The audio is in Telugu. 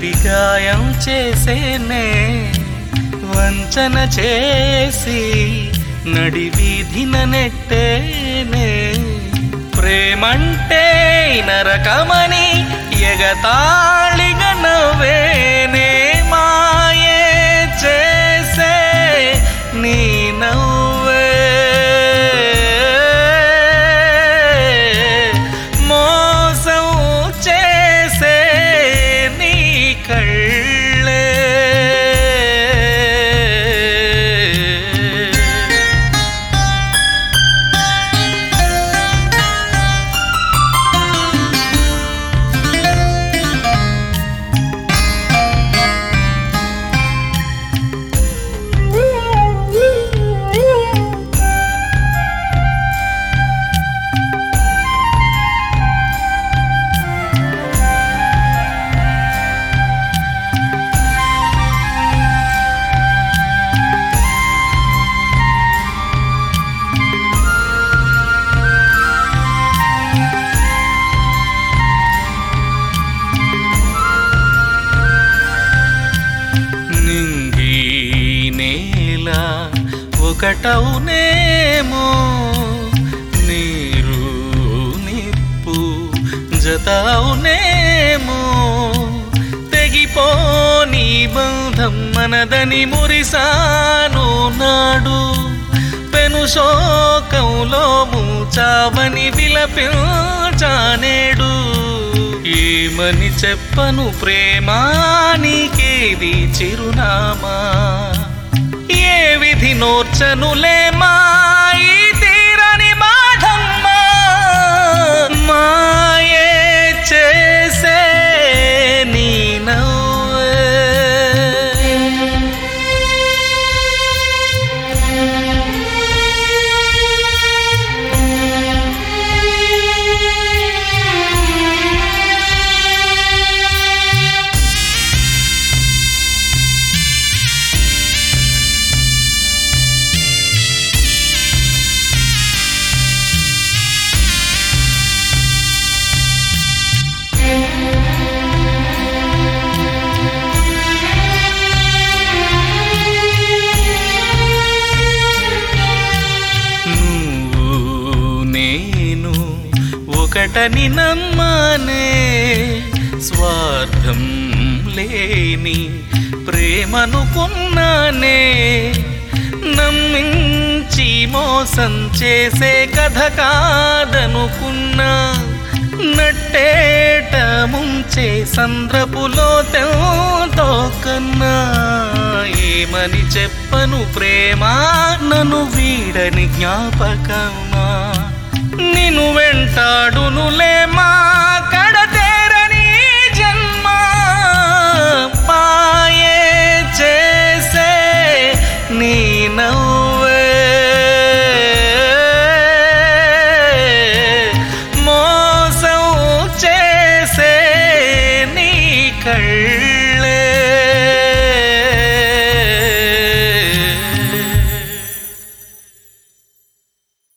గుండె గాయం చేసేనే వంచన చేసి నడి వీధిన నెట్టేనే ప్రేమంటే నరకమని ఎగతాళిగా నవ్వేనే మాయే చేసే నీ నవ్వే మోసం చేసే నీ కళ్ళే నింగి నేల ఒకటవునేమో నీరు నిప్పు జతవునేమో తెగిపోని బంధం మనదని మురిసాను నాడు పెను శోకంలో మూచావని విలపించానేడు ఏమని చెప్పను ప్రేమానికేది చిరునామా ఏ విధి నోర్చనులేమా ఈ తీరని బాధమ్మా మాయే చేసే నీ నవ్వే నువ్వు నేను ఒకటని నమ్మనే స్వార్థం లేని ప్రేమనుకున్నానే నమ్మించి మోసం చేసే కథ కాదనుకున్నా నట్టేట ముంచే సంద్రపులో తెంతో కన్నా ఏమని చెప్పను ప్రేమ నన్ను వీడని జ్ఞాపకమా నిన్ను వెంటాడు